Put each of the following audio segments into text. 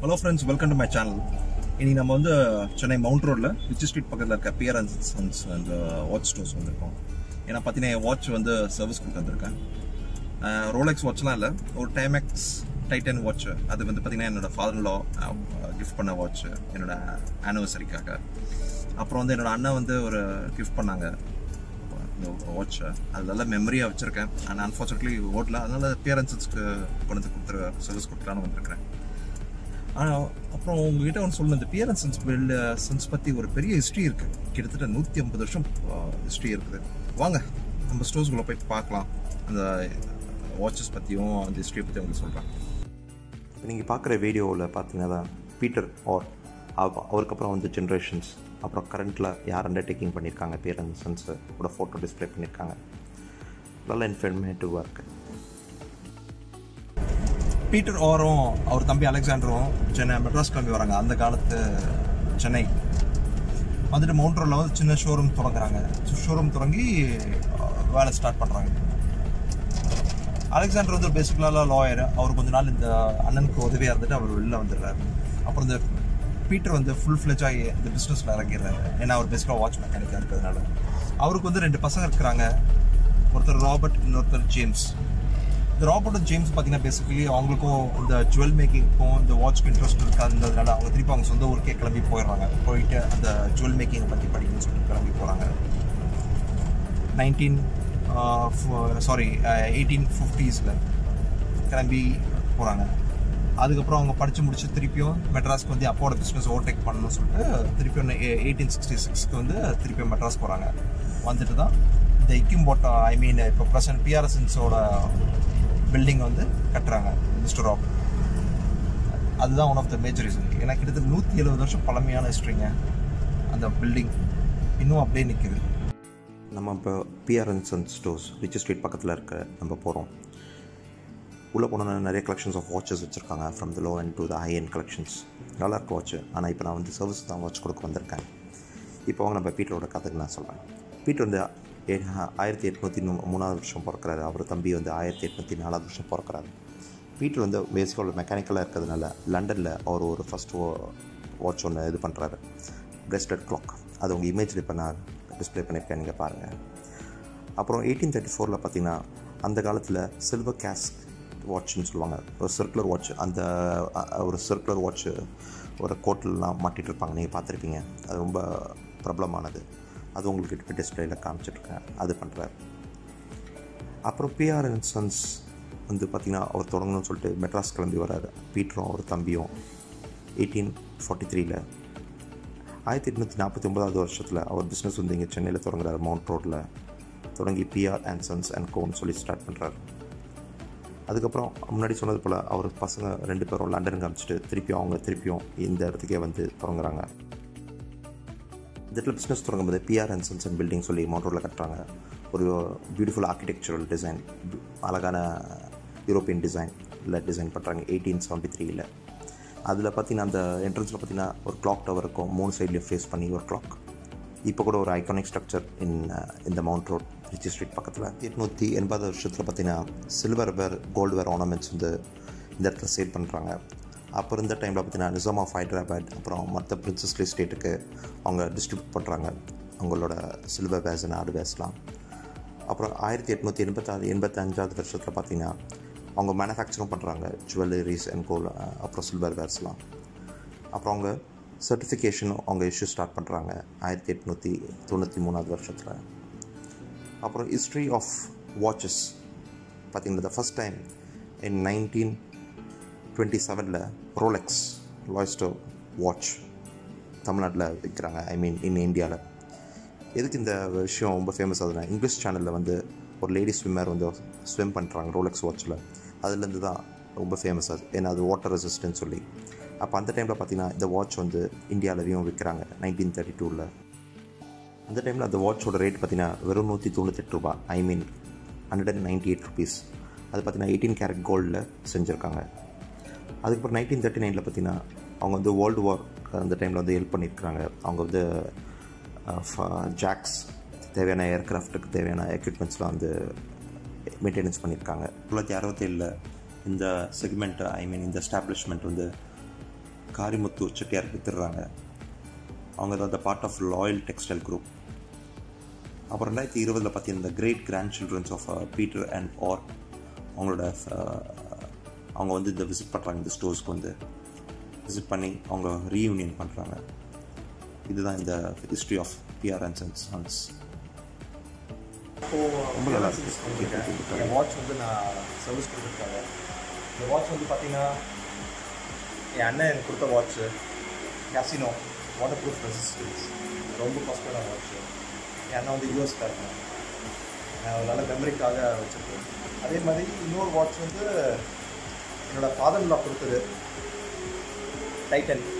Hello friends welcome to my channel இன்னைக்கு நம்ம வந்து சென்னை மவுண்ட் ரோட்ல ரிச்சி ஸ்ட்ரீட் பக்கத்தில் இருக்க பியர் அண்ட் சன்ஸ் அந்த வாட்ச் ஸ்டோர்ஸ் வந்திருக்கோம் ஏன்னா பார்த்தீங்கன்னா வாட்ச் வந்து சர்வீஸ் கொடுத்து வந்திருக்கேன் ரோலெக்ஸ் வாட்ச்லாம் இல்லை ஒரு டைமெக்ஸ் டைட்டன் வாட்ச் அது வந்து பார்த்தீங்கன்னா என்னோட ஃபாதர் லா கிஃப்ட் பண்ண வாட்ச் என்னோட ஆனிவர்சரிக்காக அப்புறம் வந்து என்னோட அண்ணன் வந்து ஒரு கிஃப்ட் பண்ணாங்க இந்த வாட்ச் அது நல்ல மெமரியாக வச்சுருக்கேன் ஆனால் அன்ஃபார்ச்சுனேட்லி ஓட்டல அதனால பியரன்சஸ்க்கு கொண்டு வந்து கொடுத்துரு சர்வீஸ் கொடுக்கலான்னு வந்திருக்கிறேன் ஆனால் அப்புறம் உங்ககிட்ட ஒன்று சொல்லணும் இந்த PR and sons build sons பற்றி ஒரு பெரிய ஹிஸ்ட்ரி இருக்குது கிட்டத்தட்ட நூற்றி ஐம்பது வருஷம் ஹிஸ்ட்ரி இருக்குது வாங்க நம்ம ஸ்டோர்ஸ்குள்ளே போய் பார்க்கலாம் அந்த வாட்சஸ் பற்றியும் அந்த ஹிஸ்ட்ரியை பற்றி உங்களுக்கு சொல்கிறேன் இப்போ நீங்கள் பார்க்குற வீடியோவில் பார்த்தீங்கன்னா பீட்டர் ஆர் அவருக்கு அப்புறம் வந்து ஜென்ரேஷன்ஸ் அப்புறம் கரண்ட்டில் யார் அண்டர்டேக்கிங் பண்ணியிருக்காங்க பேர் அந்த சன்ஸு கூட ஃபோட்டோ டிஸ்பிளே பண்ணியிருக்காங்க நல்ல இன்ஃபர்மேட்டிவாக இருக்குது பீட்டர் ஓரும் அவர் தம்பி அலெக்சாண்டரும் சென்னை மெட்ராஸ் கிளம்பி வராங்க அந்த காலத்து சென்னை வந்துட்டு மவுண்ட் ரோடில் வந்து சின்ன ஷோரூம் தொடங்குறாங்க ஷோரூம் தொடங்கி வேலை ஸ்டார்ட் பண்ணுறாங்க அலெக்சாண்டர் வந்து பேசிக்கலாக லாயர் அவர் கொஞ்ச நாள் இந்த அண்ணனுக்கு உதவியாக இருந்துட்டு அவர் வெளில வந்துடுறாரு அப்புறம் இந்த பீட்டர் வந்து ஃபுல் ஃப்ளெஜாகி இந்த பிஸ்னஸில் இறங்கிடுறாரு ஏன்னா அவர் பேசிக்கலாக வாட்ச் மெக்கானிக்காக இருக்கிறதுனால அவருக்கு வந்து ரெண்டு பசங்க இருக்கிறாங்க ஒருத்தர் ராபர்ட் இன்னொருத்தர் ஜேம்ஸ் இந்த ராபர்ட் ஜேம்ஸ் பார்த்தீங்கன்னா பேசிக்கலி அவங்களுக்கும் இந்த ஜுவல் மேக்கிங்க்கும் இந்த வாட்ச்க்கு இன்ட்ரெஸ்ட் இருக்காதுன்றதுனால அவங்க திருப்பி அவங்க சொந்த ஊருக்கே கிளம்பி போயிடுறாங்க போயிட்டு அந்த ஜுவல் மேக்கிங் பற்றி படிக்கணும்னு சொல்லிட்டு கிளம்பி போகிறாங்க நைன்டீன் சாரி எயிட்டீன் ஃபிஃப்டிஸில் கிளம்பி போகிறாங்க அதுக்கப்புறம் அவங்க படித்து முடிச்சு திருப்பியும் மெட்ராஸ்க்கு வந்து அப்போட பிஸ்னஸ் ஓவர்டேக் பண்ணணும்னு சொல்லிட்டு திருப்பியும் எயிட்டீன் சிக்ஸ்டி சிக்ஸ்க்கு வந்து திருப்பியும் மெட்ராஸ் போகிறாங்க வந்துட்டு தான் இந்த இக்கிம்போட்டா ஐ மீன் இப்போ ப்ரெசன்ட் பிஆர்எஸ்என்ஸோட பில்டிங் வந்து கட்டுறாங்க மிஸ்டர் ராப் அதுதான் one of the major reason ஏன்னா கிட்டத்தட்ட நூற்றி எழுபது வருஷம் பழமையான ஹிஸ்ட்ரிங்க அந்த பில்டிங் இன்னும் அப்படியே நிற்குது நம்ம இப்போ PR and sons stores Ritchie street பக்கத்தில் இருக்க நம்ம போகிறோம் உள்ளே போனோன்னா நிறைய கலெக்ஷன்ஸ் ஆஃப் வாட்சஸ் வச்சுருக்காங்க from the low and to the high and collections நல்லா இருக்கு வாட்ச் ஆனால் இப்போ நான் வந்து சர்வீஸ் தான் வாட்ச் கொடுக்க வந்திருக்கேன் இப்போ அவங்க நம்ம பீட்டரோட கதைக்கு நான் சொல்கிறேன் பீட்டர் வந்து ஆயிரத்தி எட்நூற்றி மூணாவது வருஷம் பிறக்கிறாரு அவர் தம்பி வந்து ஆயிரத்தி எட்நூற்றி நாலாவது வருஷம் பிறக்கிறாரு பீட்டர் வந்து பேசிக்காக மெக்கானிக்கலாக இருக்கிறதுனால லண்டனில் அவர் ஒரு ஃபஸ்ட் வாட்ச் ஒன்று இது பண்ணுறாரு பிரேஸ்லெட் கிளாக் அது உங்கள் இமேஜில் இப்போ நான் டிஸ்பிளே பண்ணியிருக்கேன் நீங்கள் பாருங்கள் அப்புறம் எயிட்டீன் தேர்ட்டி ஃபோரில் பார்த்தீங்கன்னா அந்த காலத்தில் சில்வர் கேஸ்க் வாட்ச்னு சொல்லுவாங்க ஒரு சர்க்குலர் வாட்ச் அந்த ஒரு சர்க்குலர் வாட்ச்சு ஒரு கோட்டிலலாம் மாட்டிகிட்டு இருப்பாங்க நீங்கள் பார்த்துருப்பீங்க அது ரொம்ப பிரபலமானது அது உங்களுக்கு இப்போ டிஸ்பிளேயில் காமிச்சிட்ருக்கேன் அது பண்ணுறாரு அப்புறம் பிஆர் அண்ட் சன்ஸ் வந்து பார்த்திங்கன்னா அவர் தொடங்கணும்னு சொல்லிட்டு மெட்ராஸ் கிளம்பி வராரு பீட்டரும் அவர் தம்பியும் எயிட்டீன் ஃபார்ட்டி த்ரீல ஆயிரத்தி எட்நூற்றி நாற்பத்தி ஒன்பதாவது வருஷத்தில் அவர் பிஸ்னஸ் வந்து இங்கே சென்னையில் தொடங்குறாரு மவுண்ட் ரோட்டில் தொடங்கி பிஆர் அண்ட் சன்ஸ் அண்ட் கோன்னு சொல்லி ஸ்டார்ட் பண்ணுறாரு அதுக்கப்புறம் முன்னாடி சொன்னது போல் அவர் பசங்க ரெண்டு பேரும் லண்டனுக்கு அனுப்பிச்சிட்டு திருப்பியும் அவங்க திருப்பியும் இந்த இடத்துக்கே வந்து தொடங்குறாங்க இந்த இடத்துல பிஸ்னஸ் தொடங்கும்போது PR and sons and building சொல்லி மவுண்ட் ரோட்டில் கட்டுறாங்க ஒரு பியூட்டிஃபுல் ஆர்கிடெக்சரல் டிசைன் அழகான யூரோப்பியன் டிசைனில் டிசைன் பண்ணுறாங்க எயிட்டீன் செவன்ட்டி த்ரீயில் அதில் பார்த்தீங்கன்னா அந்த என்ட்ரன்ஸில் பார்த்தீங்கன்னா ஒரு கிளாக் டவர் இருக்கும் மூணு சைட்லேயும் ஃபேஸ் பண்ணி ஒரு கிளாக் இப்போ கூட ஒரு ஐகானிக் ஸ்ட்ரக்சர் இன் இந்த மவுண்ட் ரோட் ரிச்சி ஸ்ட்ரீட் பக்கத்தில் எட்நூற்றி எண்பது வருஷத்தில் பார்த்தீங்கன்னா silver ware gold ware ornaments வந்து இந்த இடத்துல சேல் பண்ணுறாங்க அப்போ இருந்த டைமில் பார்த்தீங்கன்னா நிசாம் ஆஃப் ஹைதராபாத் அப்புறம் மற்ற பிரின்சஸ்லி ஸ்டேட்டுக்கு அவங்க டிஸ்ட்ரிபியூட் பண்ணுறாங்க அவங்களோட சில்வர் வேர்ஸ் அண்ட் ஆடு வேர்ஸ்லாம் அப்புறம் ஆயிரத்தி எட்நூற்றி எண்பத்தாறு எண்பத்தஞ்சாவது வருஷத்தில் பார்த்தீங்கன்னா அவங்க மேனுஃபேக்சரும் பண்ணுறாங்க ஜுவல்லரிஸ் அண்ட் கோல்டு அப்புறம் சில்வர் வேர்ஸ்லாம் அப்புறம் அவங்க சர்டிஃபிகேஷனும் அவங்க இஷ்யூ ஸ்டார்ட் பண்ணுறாங்க ஆயிரத்தி எட்நூற்றி தொண்ணூற்றி மூணாவது வருஷத்தில் அப்புறம் ஹிஸ்ட்ரி ஆஃப் வாட்சஸ் பார்த்திங்கன்னா the first time in nineteen twenty செவனில் ரோலெக்ஸ் லாய்ஸ்டோ வாட்ச் தமிழ்நாட்டில் விற்கிறாங்க ஐ மீன் இன் இந்தியாவில் எதுக்கு இந்த விஷயம் ரொம்ப ஃபேமஸ் ஆகுதுன்னா இங்கிலீஷ் சேனலில் வந்து ஒரு லேடி ஸ்விம்மர் வந்து ஸ்விம் பண்ணுறாங்க ரோலெக்ஸ் வாட்சில் அதுலேருந்து தான் ரொம்ப ஃபேமஸ் ஆகுது ஏன்னா அது வாட்டர் ரெசிஸ்டன்ட் சொல்லி அப்போ அந்த டைமில் பார்த்தீங்கன்னா இந்த வாட்ச் வந்து இந்தியாவிலையும் விற்கிறாங்க நைன்டீன் தேர்ட்டி டூவில் அந்த டைமில் அந்த வாட்சோட ரேட் பார்த்தீங்கன்னா வெறும் நூற்றி தொண்ணூத்தெட்டு ரூபா I mean hundred and ninety eight rupees அது பார்த்தீங்கன்னா எயிட்டீன் கேரட் கோல்டில் செஞ்சுருக்காங்க அதுக்கப்புறம் நைன்டீன் தேர்ட்டி நைனில் பார்த்தீங்கன்னா அவங்க வந்து வேர்ல்டு வார் அந்த டைமில் வந்து ஹெல்ப் பண்ணியிருக்கிறாங்க அவங்க வந்து ஜாக்ஸ் தேவையான ஏர்க்ராஃப்ட்டுக்கு தேவையான எக்யூப்மெண்ட்ஸ்லாம் வந்து மெயின்டெனன்ஸ் பண்ணியிருக்காங்க தொள்ளாயிரத்தி அறுபத்தேழில் இந்த செக்மெண்ட் ஐ மீன் இந்த எஸ்டாப்ளிஷ்மெண்ட் வந்து காரிமுத்து செட்டியார் வித்துடுறாங்க அவங்க தான் the part of loyal textile group அப்புறம் ரெண்டாயிரத்தி இருபதில் பார்த்தீங்கன்னா great grand childrens of Peter and R அவங்களோட uh, அவங்க வந்து இந்த விசிட் பண்ணுறாங்க இந்த ஸ்டோர்ஸ்க்கு வந்து விசிட் பண்ணி அவங்க ரீயூனியன் பண்ணுறாங்க இதுதான் இந்த history of PR and sons sons ரொம்ப நல்லா இருக்கு. என் வாட்ச் வந்து நான் சர்வீஸ் கொடுத்துருக்காங்க இந்த வாட்ச் வந்து பார்த்தீங்கன்னா என் அண்ணன் எனக்கு கொடுத்த watch casino water proof resistance ரொம்ப காஸ்ட்லியான வாட்ச்சு என் அண்ணன் வந்து யூஎஸ்ல இருக்கேன் நான் ஒரு நல்ல மெமரிக்காக வச்சுருக்கேன் அதே மாதிரி இன்னொரு வாட்ச் வந்து என்னோட ஃபாதர் லா கொடுத்தது டைட்டன்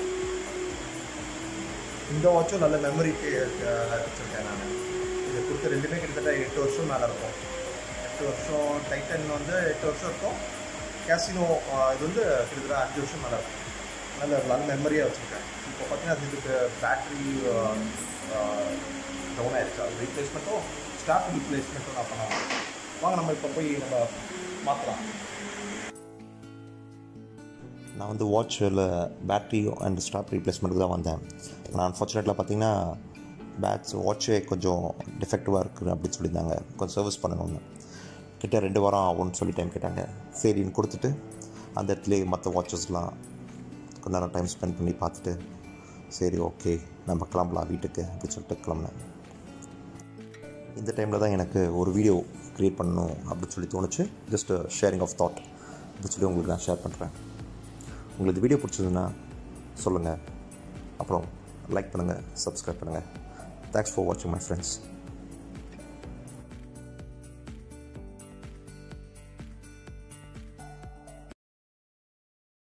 இந்த வாட்சும் நல்ல மெமரிக்கு வச்சுருக்கேன் நான் இது கொடுத்த ரெண்டுமே கிட்டத்தட்ட எட்டு வருஷம் மேலே இருக்கும் எட்டு வருஷம் டைட்டன் வந்து எட்டு வருஷம் இருக்கும் கேசினோ இது வந்து கிட்டத்தட்ட அஞ்சு வருஷம் மேலே இருக்கும் நல்ல நல்ல மெமரியாக வச்சுருக்கேன் இப்போ பார்த்தீங்கன்னா இதுக்கு பேட்ரி டவுன் ஆயிடுச்சு அது ரீப்ளேஸ்மெண்ட்டும் ஸ்டாப் ரீப்ளேஸ்மெண்ட்டும் நான் பண்ணலாம் வாங்க நம்ம இப்போ போய் நம்ம மாற்றலாம் நான் வந்து வாட்சில் பேட்ரி அண்ட் ஸ்டாப் ரீப்ளேஸ்மெண்ட்டுக்கு தான் வந்தேன் நான் அன்ஃபார்ச்சுனேட்டில் பார்த்தீங்கன்னா பேட்ஸ் வாட்சே கொஞ்சம் டிஃபெக்டிவாக இருக்குது அப்படின்னு சொல்லியிருந்தாங்க கொஞ்சம் சர்வீஸ் பண்ணணும்னு கிட்ட ரெண்டு வாரம் ஆகும்னு சொல்லி டைம் கேட்டாங்க சரின்னு கொடுத்துட்டு அந்த இடத்துல மற்ற வாட்சஸ்லாம் கொஞ்ச நேரம் டைம் ஸ்பெண்ட் பண்ணி பார்த்துட்டு சரி ஓகே நம்ம கிளம்பலாம் வீட்டுக்கு அப்படின்னு சொல்லிட்டு கிளம்புனேன் இந்த டைமில் தான் எனக்கு ஒரு வீடியோ க்ரியேட் பண்ணணும் அப்படின்னு சொல்லி தோணுச்சு ஜஸ்ட் ஷேரிங் ஆஃப் தாட் அப்படின்னு சொல்லி உங்களுக்கு நான் ஷேர் பண்ணுறேன் உங்களுக்கு வீடியோ பிடிச்சதுன்னா சொல்லுங்கள் அப்புறம் லைக் பண்ணுங்கள் சப்ஸ்கிரைப் பண்ணுங்கள் தேங்க்ஸ் ஃபார் வாட்சிங் மை ஃப்ரெண்ட்ஸ்